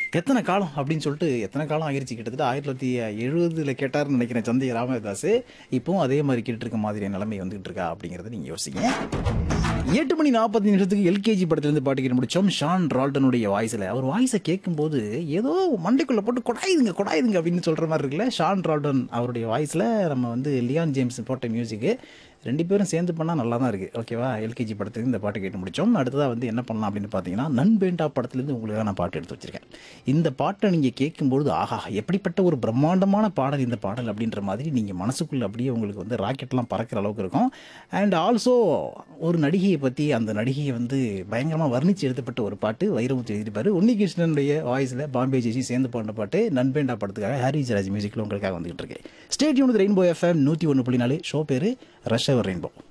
எத்தனை காலம் அப்படின்னு சொல்லிட்டு எத்தனை காலம் ஆகிருச்சு கிட்டத்தட்ட ஆயிரத்தி தொள்ளாயிரத்தி எழுபதுல கேட்டாருன்னு நினைக்கிறேன் சந்தை ராமதாஸ் இப்போவும் அதே மாதிரி கேட்டுட்டு இருக்க மாதிரியான நிலைமை வந்துகிட்டு இருக்கா அப்படிங்கிறத நீங்க யோசிங்க எட்டு மணி நாற்பத்தி நிமிஷத்துக்கு எல்கேஜி படத்துலேருந்து பாட்டு கேட்டு முடிச்சோம் ஷான் ரால்டனுடைய வாய்ஸில் அவர் வாய்ஸை கேட்கும்போது ஏதோ மண்டைக்குள்ளே போட்டு கொடாயுதுங்க கொடாயுதுங்க அப்படின்னு சொல்கிற மாதிரி இருக்குல்ல ஷான் ரால்டன் அவருடைய வாய்ஸில் நம்ம வந்து லியான் ஜேம்ஸ் போட்ட மியூசிக்கு ரெண்டு பேரும் சேர்ந்து பண்ணால் நல்லா தான் இருக்குது ஓகேவா எல்கேஜி படத்துலேருந்து இந்த பாட்டு கேட்டு முடிச்சோம் அடுத்ததாக வந்து என்ன பண்ணலாம் அப்படின்னு பார்த்தீங்கன்னா நண்பேண்டா படத்துலேருந்து உங்களுக்காக நான் பாட்டு எடுத்து வச்சிருக்கேன் இந்த பாட்டை நீங்கள் கேட்கும்பொழுது ஆஹா எப்படிப்பட்ட ஒரு பிரம்மாண்டமான பாடல் இந்த பாடல் அப்படின்ற மாதிரி நீங்கள் மனசுக்குள்ளே அப்படியே உங்களுக்கு வந்து ராக்கெட்லாம் பறக்கிற அளவுக்கு இருக்கும் அண்ட் ஆல்சோ ஒரு நடிகையை பற்றி அந்த நடிகையை வந்து பயங்கரமாக வர்ணித்து எழுதப்பட்ட ஒரு பாட்டு வைரமுத்து எழுதியிருப்பார் உன்னிகிருஷ்ணனுடைய வாய்ஸில் பாம்பே ஜெய்சி சேர்ந்து பாடின பாட்டு நண்பேண்டா படத்துக்காக ஹாரி ஜராஜ் மியூசிக்கில் உங்களுக்காக வந்துகிட்டு இருக்கு ஸ்டேட் யூனிட் ரெயின்போ எஃப்எம் நூற்றி ஒன்று புள்ளி நாலு ஷோ பேர் ரஷவர் ரெயின்போ